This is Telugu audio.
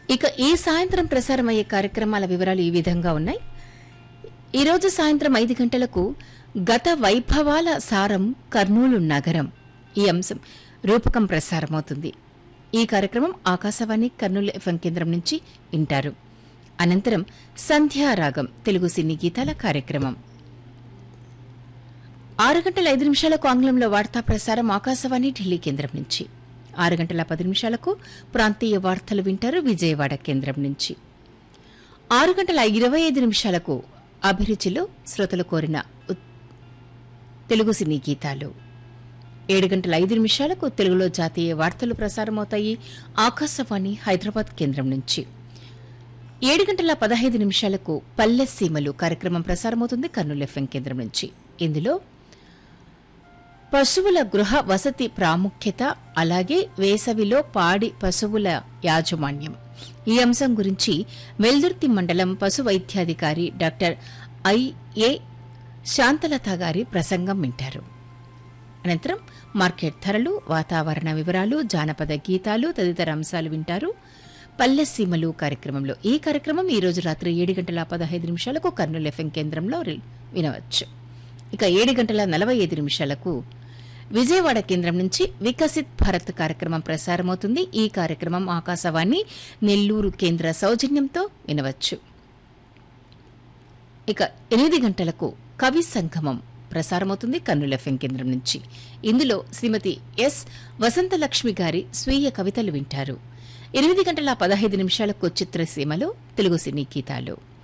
ఇక ఈ సాయంత్రం ప్రసారమయ్యే కార్యక్రమాల వివరాలు ఈ విధంగా ఉన్నాయి ఈరోజు సాయంత్రం ఐదు గంటలకు గత వైభవాల సారం కర్నూలు నగరం ఈ అంశం రూపకం ప్రసారమవుతుంది ఈ కార్యక్రమం ఆకాశవాణి కర్నూలు ఎఫ్ఎం కేంద్రం నుంచి వింటారు అనంతరం సంధ్యారాగం తెలుగు సినీ గీతాల కార్యక్రమం ఆరు గంటల ఐదు నిమిషాలకు ఆంగ్లంలో వార్తా ప్రసారం ఆకాశవాణి ఢిల్లీ కేంద్రం నుంచి ఆరు గంటల పది నిమిషాలకు ప్రాంతీయ వార్తలు వింటారు విజయవాడ కేంద్రం నుంచి ఆరు గంటల ఇరవై ఐదు నిమిషాలకు అభిరుచిలో శ్రోతలు కోరిన ఉత్- తెలుగు సినీ గీతాలు ఏడు గంటల ఐదు నిమిషాలకు తెలుగులో జాతీయ వార్తలు ప్రసారమవుతాయి ఆకాశవాణి హైదరాబాద్ కేంద్రం నుంచి ఏడు గంటల పదహైదు నిమిషాలకు పల్లె సీమలు కార్యక్రమం ప్రసారమవుతుంది కర్నూలు ఎఫ్ఎం కేంద్రం నుంచి ఇందులో పశువుల గృహ వసతి ప్రాముఖ్యత అలాగే వేసవిలో పాడి పశువుల యాజమాన్యం ఈ అంశం గురించి వెల్దుర్తి మండలం పశు వైద్యాధికారి డాక్టర్ ఐఏ శాంతలత గారి ప్రసంగం వింటారు అనంతరం మార్కెట్ ధరలు వాతావరణ వివరాలు జానపద గీతాలు తదితర అంశాలు వింటారు పల్లెసీమలు కార్యక్రమంలో ఈ కార్యక్రమం ఈ రోజు రాత్రి ఏడు గంటల పదహైదు నిమిషాలకు కర్నూలు ఎఫ్ఎం కేంద్రంలో రి- వినవచ్చు ఇక ఏడు గంటల నలభై ఐదు నిమిషాలకు విజయవాడ కేంద్రం నుంచి వికసిత్ భారత్ కార్యక్రమం ప్రసారమవుతుంది ఈ కార్యక్రమం ఆకాశవాణి నెల్లూరు కేంద్ర సౌజన్యంతో వినవచ్చు ఇక ఎనిమిది గంటలకు కవి సంగమం ప్రసారమవుతుంది కర్నూలు ఎఫ్ఎం కేంద్రం నుంచి ఇందులో శ్రీమతి ఎస్ వసంతలక్ష్మి గారి స్వీయ కవితలు వింటారు ఎనిమిది గంటల పదహైదు నిమిషాలకు చిత్రసీమలో తెలుగు సినీ గీతాలు